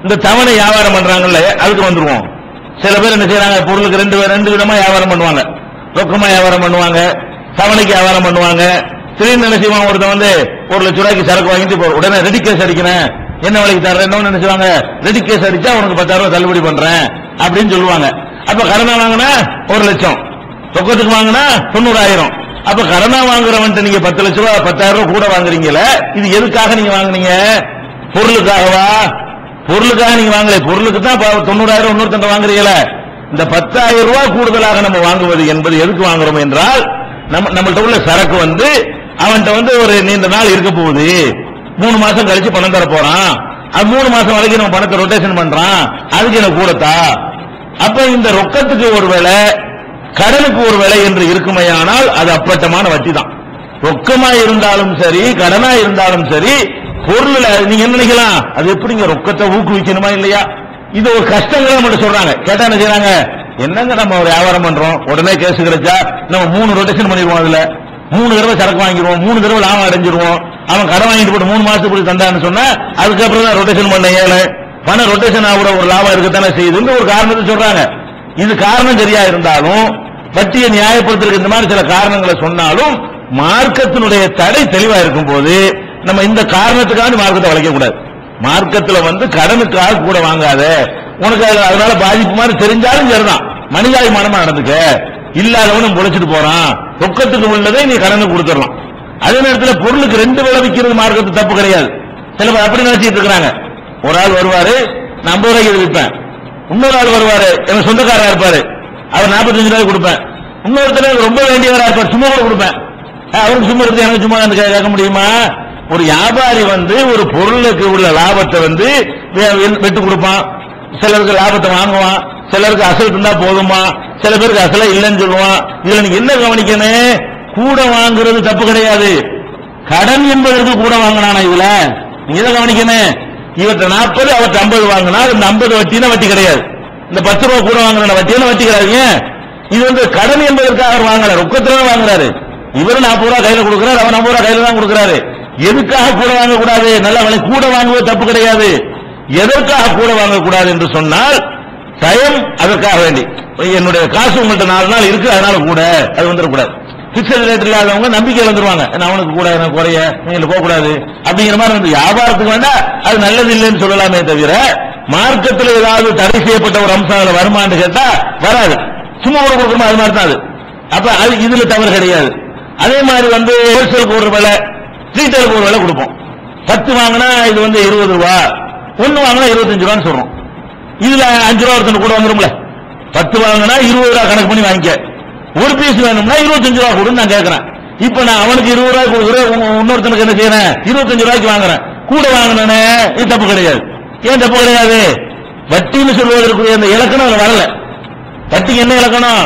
இந்த தவணை வியாபாரம் பண்றாங்கல்ல அதுக்கு வந்துருவோம் சில பேர் என்ன செய்யறாங்க பொருளுக்கு ரெண்டு ரெண்டு விதமா வியாபாரம் பண்ணுவாங்க ரொக்கமா வியாபாரம் பண்ணுவாங்க தவணைக்கு வியாபாரம் பண்ணுவாங்க திடீர்னு என்ன செய்வாங்க ஒருத்தன் வந்து ஒரு லட்ச ரூபாய்க்கு சரக்கு வாங்கிட்டு இப்போ உடனே ரெடி கேஸ் அடிக்கிறேன் என்ன விலைக்கு தர்றேன் இன்னொன்னு என்ன செய்வாங்க ரெடி கேஸ் அடிச்சா உனக்கு பத்தாயிரம் ரூபாய் தள்ளுபடி பண்றேன் அப்படின்னு சொல்லுவாங்க அப்ப கடனை வாங்கினா ஒரு லட்சம் ரொக்கத்துக்கு வாங்கினா தொண்ணூறாயிரம் அப்ப கடனா வாங்குறவன்ட்டு நீங்க பத்து லட்ச ரூபாய் பத்தாயிரம் ரூபாய் கூட வாங்குறீங்கல்ல இது எதுக்காக நீங்க வாங்குனீங்க பொருளுக்காகவா பொருளுக்காக நீங்க வாங்கல பொருளுக்கு தான் ப- தொண்ணூறாயிரம் இன்னொருத்தன் வாங்குறீங்கள இந்த பத்தாயிரம் ரூபாய் கூடுதலாக நம்ம வாங்குவது என்பது எதுக்கு வாங்குறோம் என்றால் நம்ம நம்மள்ட்ட உள்ள சரக்கு வந்து அவன்கிட்ட வந்து ஒரு நீண்ட நாள் இருக்க போகுது மூணு மாசம் கழிச்சு பணம் தர போறான் அது மூணு மாசம் வரைக்கும் நம்ம பணத்தை ரொட்டேஷன் பண்றான் அதுக்கு எனக்கு கூடத்தா அப்ப இந்த ரொக்கத்துக்கு ஒரு வேலை கடனுக்கு ஒரு விலை என்று இருக்குமையானால் அது அப்பட்டமான வட்டி தான் ரொக்கமா இருந்தாலும் சரி கடனா இருந்தாலும் சரி பொருள்ல நீங்க என்ன நினைக்கலாம் அது எப்படிங்க ரொக்கத்தை ஊக்குவிக்கணுமா இல்லையா இது ஒரு கஷ்டங்களை மட்டும் சொல்றாங்க கேட்டா என்ன செய்றாங்க என்னங்க நம்ம ஒரு வியாபாரம் பண்றோம் உடனே கேஸ் கிடைச்சா நம்ம மூணு ரொட்டேஷன் பண்ணிடுவோம் அதுல மூணு தடவை சரக்கு வாங்கிடுவோம் மூணு தடவை லாபம் அடைஞ்சிருவோம் அவன் கடன் வாங்கிட்டு போட்டு மூணு மாசத்துக்கு போய் தந்தான்னு சொன்னா அதுக்கப்புறம் தான் ரொட்டேஷன் பண்ண ஏழை பணம் ரொட்டேஷன் ஆகுற ஒரு லாபம் இருக்கத்தானே செய்யுதுன்னு ஒரு காரணத்தை சொல்றாங்க இது காரணம் சரியா இருந்தாலும் வட்டியை நியாயப்படுத்துறதுக்கு இந்த மாதிரி சில காரணங்களை சொன்னாலும் மார்க்கத்தினுடைய தடை தெளிவா இருக்கும் போது நம்ம இந்த காரணத்துக்காக மார்க்கத்தை வளைக்க கூடாது மார்க்கத்துல வந்து கடனுக்காக கூட வாங்காத உனக்கு அதுல- அதனால பாதிப்பு மாதிரி தெரிஞ்சாலும் சரிதான் மனிதாபிமானமா நடந்துக்க இல்லாதவனும் பொழைச்சிட்டு போறான் ரொக்கத்துக்கு உள்ளதை நீ கடனுக்கு கொடுத்துடலாம் அதே நேரத்துல பொருளுக்கு ரெண்டு விலை விற்கிறது மார்க்கத்து தப்பு கிடையாது சில பேர் அப்படி நினைச்சிட்டு இருக்கிறாங்க ஒரு ஆள் வருவாரு நான் ஐம்பது ரூபாய்க்கு இது விற்பேன் இன்னொரு ஆள் வருவாரு எனக்கு சொந்தக்காரா இருப்பாரு அவர் 45 ரூபாய் கொடுப்பேன் இன்னொருத்தர் எனக்கு ரொம்ப வேண்டியவரா இருப்பார் சும்மா கூட கொடுப்பேன் அஹ் அவருக்கு சும்மா இருந்து எனக்கு சும்மா வந்து கே- கேட்க முடியுமா ஒரு வியாபாரி வந்து ஒரு பொருளுக்கு உள்ள லாபத்தை வந்து வே- வெ- வெட்டு கொடுப்பான் சிலருக்கு லாபத்தை வாங்குவான் சிலருக்கு அசல் இருந்தா போதுமா சில பேருக்கு அசல இல்லைன்னு சொல்லுவான் இதுல நீங்க என்ன கவனிக்கணும் கூட வாங்குறது தப்பு கிடையாது கடன் என்பதற்கு கூட வாங்கினானா இதுல நீங்க எதை கவனிக்கணும் இவர்கிட்ட நாற்பது அவர்கிட்ட ஐம்பது வாங்கினா இந்த ஐம்பது வட்டினா வட்டி கிடையாது இந்த பத்து ரூபா கூட வாங்கின வட்டினா வட்டி கிடையாது ஏன்? இது வந்து கடன் என்பதற்காக அவர் வாங்கல ரொக்கத்துல தான் வாங்குறாரு இவரு நாற்பது ரூபா கையில கொடுக்குறாரு அவன் ஐம்பது ரூபா கையில தான் கொடுக்குறாரு எதுக்காக கூட வாங்க கூடாது நல்ல விலை கூட வாங்குவது தப்பு கிடையாது எதற்காக கூட வாங்கக்கூடாது என்று சொன்னால் டைம் அதற்காக வேண்டி என்னுடைய காசு உங்கள்ட்ட நாலு நாள் இருக்கு அதனால கூட அது வந்துடக்கூடாது பிக்சட் ரேட் இல்லாதவங்க நம்பிக்கை இழந்துருவாங்க நான் அவனுக்கு கூட எனக்கு குறைய நீங்க போக கூடாது அப்படிங்கிற மாதிரி வந்து வியாபாரத்துக்கு வேண்டா அது நல்லது இல்லைன்னு சொல்லலாமே தவிர மார்க்கத்தில் ஏதாவது தடை செய்யப்பட்ட ஒரு அம்சம் அதுல வருமான்னு கேட்டா வராது சும்மா கூட கொடுக்கணும் அது மாதிரி தான் அது அப்ப அது இதுல தவறு கிடையாது அதே மாதிரி வந்து ஹோல்சேலுக்கு ஒரு விலை ரீட்டைலுக்கு ஒரு விலை கொடுப்போம் பத்து வாங்கினா இது வந்து இருபது ரூபா ஒன்னு வாங்கினா இருபத்தஞ்சு ரூபான்னு சொல்றோம் இதுல அஞ்சு ரூபா ஒருத்தன் கூட வந்துரும்ல பத்து வாங்கினா இருபது ரூபா கணக்கு பண்ணி வாங்கிக்க ஒரு பீஸ் வேணும்னா இருபத்தஞ்சு ரூபா கொடுன்னு நான் கேட்கறேன் இப்ப நான் அவனுக்கு இருபது ரூபாய் கொடுக்குறேன் உங்க- இன்னொருத்தனுக்கு என்ன செய்யறேன் இருபத்தஞ்சு ரூபாய்க்கு வாங்குறேன் கூட வாங்கினே இது தப்பு கிடையாது ஏன் தப்பு கிடையாது வட்டின்னு சொல்வதற்குரிய அந்த இலக்கணம் அதுல வரல வட்டிக்கு என்ன இலக்கணம்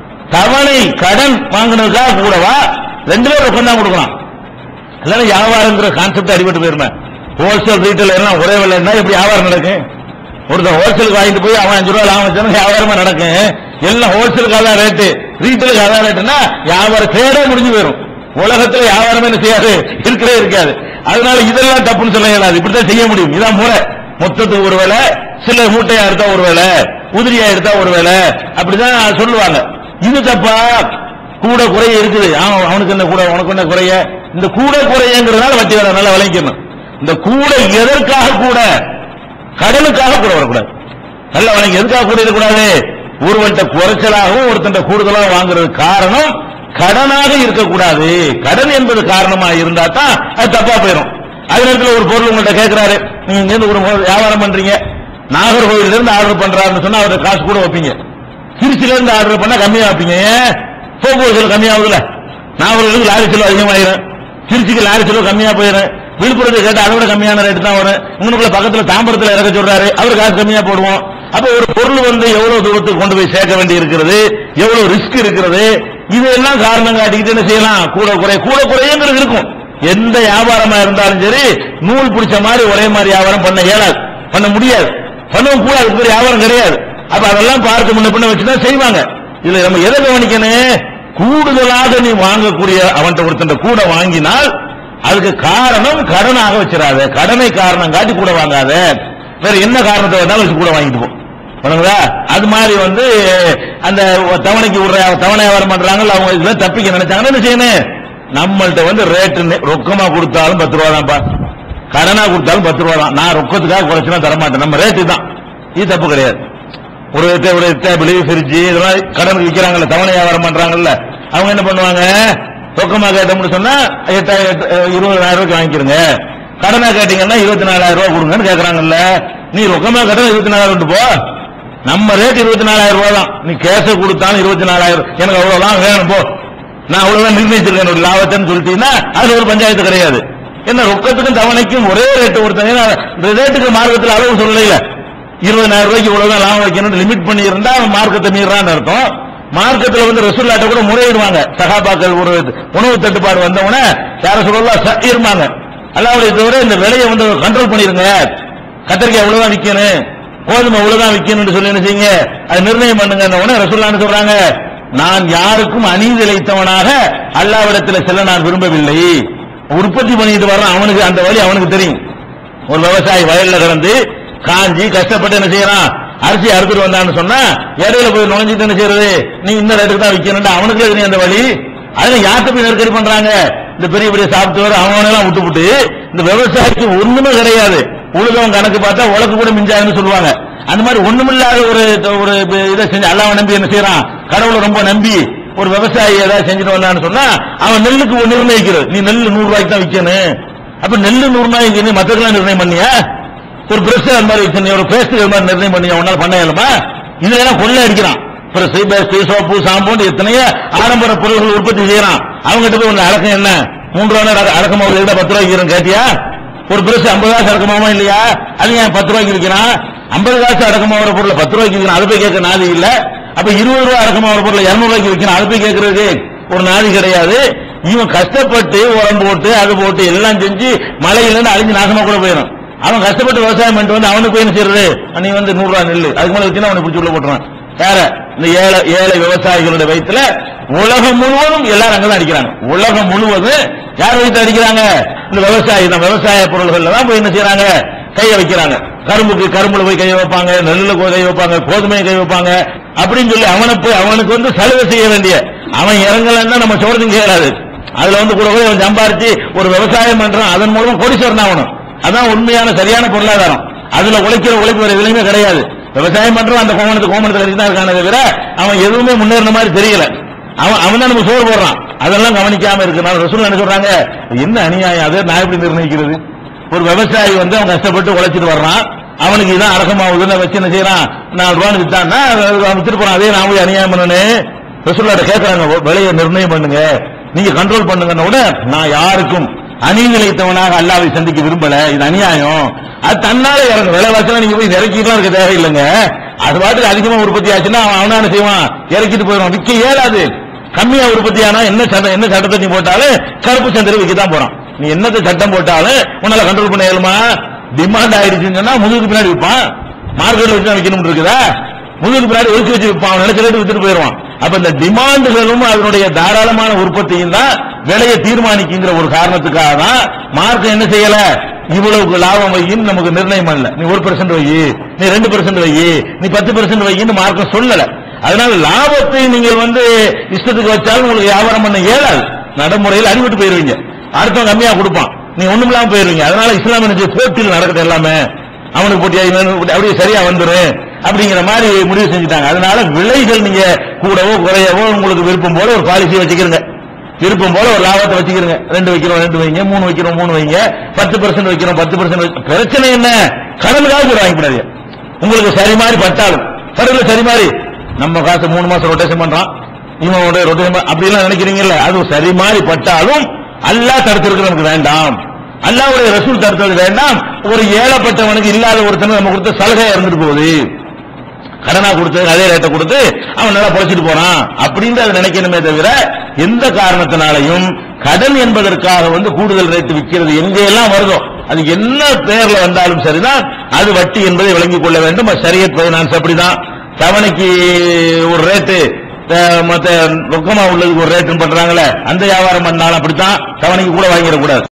தவணை கடன் வாங்கினதுக்காக கூடவா ரெண்டு பேரும் ரொக்கம் தான் கொடுக்கலாம் இல்லைன்னா வியாபாரங்கிற கான்செப்ட் அடிபட்டு போயிருமே ஹோல்சேல் ரீட்டைல் எல்லாம் ஒரே விலைன்னா எப்படி வியாபாரம் நடக்கும் ஒருத்தன் ஹோல்சேலுக்கு வாங்கிட்டு போய் அவன் அஞ்சு ரூபா லாபம் வச்சாலும் வியாபாரமா நடக்கும் எல்லாம் ஹோல்சேலுக்கு அதான் ரேட்டு ரீட்டைலுக்கு அதான் ரேட்டுன்னா வியாபாரம் தேடே முடிஞ்சு போயிடும் உலகத்துல வியாபாரமே என்ன செய்யாது இருக்கவே இருக்காது அதனால இதெல்லாம் தப்புன்னு சொல்ல இயலாது இப்படித்தான் செய்ய முடியும் இதான் முறை மொத்தத்துக்கு ஒரு வேலை சில மூட்டையா எடுத்தா ஒரு வேலை உதிரியா எடுத்தா ஒரு வேலை அப்படிதான் சொல்லுவாங்க இது தப்பா கூட குறைய இருக்குது அவன் அவனுக்கு என்ன கூட உனக்கு என்ன குறைய இந்த கூட குறையங்கிறதுனால வட்டி வர நல்லா விளங்கிக்கணும் இந்த கூட எதற்காக கூட கடனுக்காக கூட வரக்கூடாது நல்லா வழங்கி எதுக்காக கூட இருக்கக்கூடாது ஒருவன்ட்ட குறைச்சலாகவும் ஒருத்தன்ட்ட கூடுதலாக வாங்குறது காரணம் கடனாக இருக்கக்கூடாது கடன் என்பது காரணமா இருந்தா தான் அது தப்பா போயிடும் அதே நேரத்தில் ஒரு பொருள் உங்கள்ட்ட கேட்கிறாரு நீங்க இங்க இருந்து ஒரு பொருள் வியாபாரம் பண்றீங்க நாகர்கோவில இருந்து ஆர்டர் பண்றாருன்னு சொன்னா அவருக்கு காசு கூட வைப்பீங்க திருச்சியில இருந்து ஆர்டர் பண்ணா கம்மியா வைப்பீங்க ஏன் போக்குவரத்து கம்மியாகுதுல நாகர்கோவிலுக்கு லாரி செலவு அதிகமாயிரும் திருச்சிக்கு லாரி செலவு கம்மியா போயிடும் விழுப்புரத்தை கேட்டா அதை விட கம்மியான ரேட்டு தான் வரும் உங்களுக்குள்ள பக்கத்துல தாம்பரத்துல இறக்க சொல்றாரு அவர் காசு கம்மியா போடுவோம் அப்ப ஒரு பொருள் வந்து எவ்வளவு தூரத்துக்கு கொண்டு போய் சேர்க்க வேண்டி இருக்கிறது எவ்வளவு ரிஸ்க் இருக்கிறது இதெல்லாம் காரணம் காட்டிக்கிட்டு என்ன செய்யலாம் கூட குறை கூட குறையங்கிறது இருக்கும் எந்த வியாபாரமா இருந்தாலும் சரி நூல் பிடிச்ச மாதிரி ஒரே மாதிரி வியாபாரம் பண்ண இயலாது பண்ண முடியாது பண்ணவும் கூடாது இதுக்கு ஒரு வியாபாரம் கிடையாது அப்ப அதெல்லாம் பார்த்து முன்ன பின்ன வச்சுதான் செய்வாங்க இதுல நம்ம எதை கவனிக்கணும் கூடுதலாக நீ வாங்கக்கூடிய அவன்கிட்ட ஒருத்தன் கூட வாங்கினால் அதுக்கு காரணம் கடனாக வச்சிடாத கடனை காரணம் காட்டி கூட வாங்காத வேற என்ன காரணத்தை வந்தாலும் வச்சு கூட வாங்கிட்டு போ பண்ணுங்களா அது மாதிரி வந்து அந்த தவணைக்கு விடுற தவணை வியாபாரம் பண்றாங்கல்ல அவங்க இதுல தப்பிக்க நினைச்சாங்கன்னா என்ன செய்யணும் நம்மள்ட்ட வந்து ரேட்டு ரொக்கமா கொடுத்தாலும் பத்து ரூபா தான்ப்பா கடனா கொடுத்தாலும் பத்து ரூபா தான் நான் ரொக்கத்துக்காக குறைச்சுனா தரமாட்டேன் நம்ம ரேட்டு தான் இது தப்பு கிடையாது ஒரு டே- ஒரு டேபிள் ஃப்ரிட்ஜ் இதெல்லாம் கடனுக்கு விற்கிறாங்கல்ல தவணை வியாபாரம் பண்றாங்கல்ல அவங்க என்ன பண்ணுவாங்க ரொக்கமா கேட்டோம்னு சொன்னா எட்டாயிரம் எட்டு- இருபதாயிரம் ரூபாய்க்கு வாங்கிக்கிறங்க கடனா கேட்டீங்கன்னா இருபத்தி நாலாயிரம் ரூபாய் கொடுங்கன்னு கேக்குறாங்கல்ல நீ ரொக்கமா கேட்டா இருபத்தி நாலாயிரம் கொண்டு போ நம்ம ரேட் இருபத்தி நாலாயிரம் ரூபாய் தான் நீ கேஷ கொடுத்தாலும் இருபத்தி நாலாயிரம் எனக்கு அவ்வளவுதான் வேணும் போ நான் அவ்வளவுதான் நிர்ணயிச்சிருக்கேன் என்னோட லாபத்தைன்னு சொல்லிட்டீங்கன்னா அதுல ஒரு பஞ்சாயத்து கிடையாது என்ன ரொக்கத்துக்கும் தவணைக்கும் ஒரே ரேட்டு கொடுத்தாங்க இந்த ரேட்டுக்கு மார்க்கத்தில் அளவு சொல்லல இருபதாயிரம் ரூபாய்க்கு இவ்வளவுதான் லாபம் வைக்கணும்னு லிமிட் பண்ணி இருந்தா அவன் மார்க்கத்தை மீறான்னு அர்த்தம் மார்க்கத்துல வந்து ரசூல்லாட்ட கூட முறையிடுவாங்க சகாபாக்கள் ஒரு உணவு தட்டுப்பாடு வந்தவன யார சொல்லலாம் இருமாங்க அல்லாவுடைய தவிர இந்த விலையை வந்து கண்ட்ரோல் பண்ணிருங்க கத்திரிக்காய் இவ்வளவுதான் விக்கணும் கோதுமை இவ்வளவுதான் விக்கணும்னு சொல்லி என்ன செய்யுங்க அது நிர்ணயம் பண்ணுங்க உடனே ரசூல்லான்னு சொல்றாங்க நான் யாருக்கும் அநீதி இழைத்தவனாக அல்லாவிடத்தில் செல்ல நான் விரும்பவில்லை உற்பத்தி பண்ணிட்டு வர்றான் அவனுக்கு அந்த வழி அவனுக்கு தெரியும் ஒரு விவசாயி வயல்ல கிடந்து காஞ்சி கஷ்டப்பட்டு என்ன செய்யறான் அரிசி அறுத்துட்டு வந்தான்னு சொன்னா இடையில போய் நுழைஞ்சிட்டு என்ன செய்யறது நீ இந்த ரேட்டுக்கு தான் விற்கணும் அவனுக்கு தெரியும் அந்த வழி அதுல யார்கிட்ட போய் நெருக்கடி பண்றாங்க இந்த பெரிய பெரிய சாப்பிட்டு அவனெல்லாம் விட்டு விட்டு இந்த விவசாயிக்கு ஒண்ணுமே கிடையாது உழுதவன் கணக்கு பார்த்தா உலக்கு கூட மிஞ்சாதுன்னு சொல்லுவாங்க அந்த மாதிரி ஒண்ணுமில்லாத ஒரு ஒரு இதை செஞ்சு அல்லாவை நம்பி என்ன செய்யறான் கடவுளை ரொம்ப நம்பி ஒரு விவசாயி ஏதாவது செஞ்சுட்டு வந்தான்னு சொன்னா அவன் நெல்லுக்கு ஒரு நிர்ணயிக்கிறது நீ நெல் நூறு ரூபாய்க்கு தான் விற்கணும் அப்ப நெல்லு நூறு ரூபாய்க்கு நீ மத்தக்கெல்லாம் நிர்ணயம் பண்ணியா ஒரு பிரஸ் அது மாதிரி வச்சு நீ ஒரு பேஸ்ட் இது மாதிரி நிர்ணயம் பண்ணி உன்னால பண்ண இயலுமா இதெல்லாம் கொள்ளை அடிக்கிறான் பிரஸ் பேஸ்ட் சோப்பு ஷாம்பு எத்தனையோ ஆடம்பர பொருள்கள் உற்பத்தி செய்யறான் அவங்ககிட்ட போய் உங்க அடக்கம் என்ன மூன்று ரூபா அடக்கமா ஒரு பத்து ரூபாய்க்கு விற்கிறேன் கேட்டியா ஒரு பிரஸ் ஐம்பது காசு அடக்கமாமா இல்லையா அது ஏன் பத்து ரூபாய்க்கு விற்கிறான் ஐம்பது காசு அடக்கமா ஒரு பொருளை பத்து ரூபாய்க்கு விற்கிறான் அது போய் கேட்க நாதி இல்ல அப்ப இருபது ரூபாய் அடக்கமா ஒரு பொருளை இருநூறு ரூபாய்க்கு விற்கிறான் அது போய் கேட்கறதுக்கு ஒரு நாதி கிடையாது இவன் கஷ்டப்பட்டு உரம் போட்டு அது போட்டு எல்லாம் செஞ்சு மழையில இருந்து அழிஞ்சு நாசமா கூட போயிடும் அவன் கஷ்டப்பட்டு விவசாயம் பண்ணிட்டு வந்து அவனுக்கு போய் என்ன செய்யறது நீ வந்து நூறு ரூபாய் நெல்லு அதுக்கு மேல வச்சுன்னா அவனை பிடிச்சி உள்ள போட்டுறான் வேற இந்த ஏழை ஏழை விவசாயிகளுடைய வயித்துல உலகம் முழுவதும் எல்லாரும் அங்கதான் அடிக்கிறாங்க உலகம் முழுவதும் யார் வயிற்று அடிக்கிறாங்க இந்த விவசாயி தான் விவசாய பொருள்கள்ல தான் போய் என்ன செய்யறாங்க கையை வைக்கிறாங்க கரும்புக்கு கரும்புல போய் கை வைப்பாங்க நெல்லுல போய் கை வைப்பாங்க கோதுமையை கை வைப்பாங்க அப்படின்னு சொல்லி அவனை போய் அவனுக்கு வந்து சலுகை செய்ய வேண்டிய அவன் இறங்கலன்னா நம்ம சோழதும் கேளாது அதுல வந்து கூட கூட அவன் சம்பாரிச்சு ஒரு விவசாயம் பண்றான் அதன் மூலமா கோடீஸ்வரன் ஆகணும் அதான் உண்மையான சரியான பொருளாதாரம் அதுல உழைக்கிற உழைப்பு வேற எதுலையுமே கிடையாது விவசாயம் பண்றோம் அந்த கோமணத்து கோமணத்துல வரைக்கும் தான் இருக்கானே தவிர அவன் எதுவுமே முன்னேறின மாதிரி தெரியல அவன் அவன் தான் நம்ம சோறு போடுறான் அதெல்லாம் கவனிக்காம இருக்கனால ரசூல் என்ன சொல்றாங்க என்ன அநியாயம் அதை நான் எப்படி நிர்ணயிக்கிறது ஒரு விவசாயி வந்து அவன் கஷ்டப்பட்டு உழைச்சிட்டு வர்றான் அவனுக்கு இதான் அடக்கமாகுதுன்னு வச்சு என்ன செய்யறான் நாலு ரூபான்னு வித்தான்னா அவன் வித்துட்டு போறான் அதே நான் போய் அநியாயம் பண்ணனு ரசூல்லாட்ட கேட்கறாங்க விலையை நிர்ணயம் பண்ணுங்க நீங்க கண்ட்ரோல் பண்ணுங்கன்னு கூட நான் யாருக்கும் அநீதி இழைத்தவனாக அல்லாவை சந்திக்க விரும்பல இது அநியாயம் அது தன்னால இறங்கும் விலைவாசலாம் நீங்க போய் இறக்கிட்டுலாம் இருக்க தேவையில்லைங்க அது பாட்டுக்கு அதிகமா உற்பத்தி ஆச்சுன்னா அவன் அவனான செய்வான் இறக்கிட்டு போயிடுவான் விற்க இயலாது கம்மியா உற்பத்தி ஆனா என்ன சட்டம் என்ன சட்டத்தை நீ போட்டாலும் கருப்பு சந்தையில் விற்க தான் போறான் நீ என்னத்தை சட்டம் போட்டாலும் உன்னால கண்ட்ரோல் பண்ண இயலுமா டிமாண்ட் ஆயிடுச்சுன்னு சொன்னா முதுகுக்கு பின்னாடி விற்பான் மார்க்கெட்ல வச்சு தான் விற்கணும் இருக்குதா முதுகுக்கு பின்னாடி ஒதுக்கி வச்சு விற்பான் அவன் நினைச்ச ரேட்டு வித்துட்டு போயிடுவான் அப்ப இந்த டிமாண்டுகளும் அதனுடைய தாராளமான உற்பத்தியும் தான் விலையை தீர்மானிக்குங்கிற ஒரு காரணத்துக்காக தான் மார்க்கம் என்ன செய்யல இவ்வளவுக்கு லாபம் வையின்னு நமக்கு நிர்ணயம் பண்ணல நீ ஒரு பெர்சென்ட் வை நீ ரெண்டு பெர்சென்ட் வை நீ பத்து பெர்சென்ட் வையின்னு மார்க்கம் சொல்லல அதனால லாபத்தை நீங்கள் வந்து இஷ்டத்துக்கு வச்சாலும் உங்களுக்கு வியாபாரம் பண்ண இயலாது நடைமுறையில் அடிபட்டு போயிருவீங்க அடுத்தவன் கம்மியா கொடுப்பான் நீ ஒண்ணும் இல்லாம போயிருவீங்க அதனால இஸ்லாம் என்ன போட்டியில் நடக்குது எல்லாமே அவனுக்கு போட்டியா இவனுக்கு போட்டியா, அப்படியே சரியா வந்துரும் அப்படிங்கிற மாதிரி முடிவு செஞ்சுட்டாங்க அதனால விலைகள் நீங்க கூடவோ குறையவோ உங்களுக்கு விருப்பம் போல ஒரு பாலிசி வச்சுக்கிறங்க விருப்பம் போல ஒரு லாபத்தை வச்சுக்கிறங்க ரெண்டு வைக்கிறோம் ரெண்டு வைங்க மூணு வைக்கிறோம் மூணு வைங்க பத்து பர்சன்ட் வைக்கிறோம் பத்து பர்சன்ட் பிரச்சனை என்ன கடனுக்காக கூட வாங்கிக்கூடாது உங்களுக்கு சரி மாதிரி பட்டாலும் கடவுள சரி மாதிரி நம்ம காசு மூணு மாசம் ரொட்டேஷன் பண்றான் இவனோட ரொட்டேஷன் அப்படிலாம் நினைக்கிறீங்கல்ல அது சரி மாதிரி பட்டாலும் அல்லாஹ் தடுத்திருக்கு நமக்கு வேண்டாம் அல்லாவுடைய ரசூல் தடுத்தது வேண்டாம் ஒரு ஏழப்பட்டவனுக்கு இல்லாத ஒருத்தனுக்கு நம்ம கொடுத்த சலுகை இருந்துட்டு போகுது கடனா கொடுத்து அதே ரேட்டை கொடுத்து அவன் நல்லா பொழைச்சிட்டு போறான் அப்படின்னு அதை நினைக்கணுமே தவிர எந்த காரணத்தினாலையும் கடன் என்பதற்காக வந்து கூடுதல் ரேட்டு விற்கிறது எங்கெல்லாம் வருதோ அது என்ன பேர்ல வந்தாலும் சரிதான் அது வட்டி என்பதை விளங்கிக் கொள்ள வேண்டும் சரியத் பைனான்ஸ் அப்படிதான் தவணைக்கு ஒரு ரேட்டு அஹ், மத்த ரொக்கமா உள்ளதுக்கு ஒரு ரேட்டு பண்றாங்களே அந்த வியாபாரம் பண்ணாலும் அப்படித்தான் தவணைக்கு கூட வாங்கிடக்கூடாது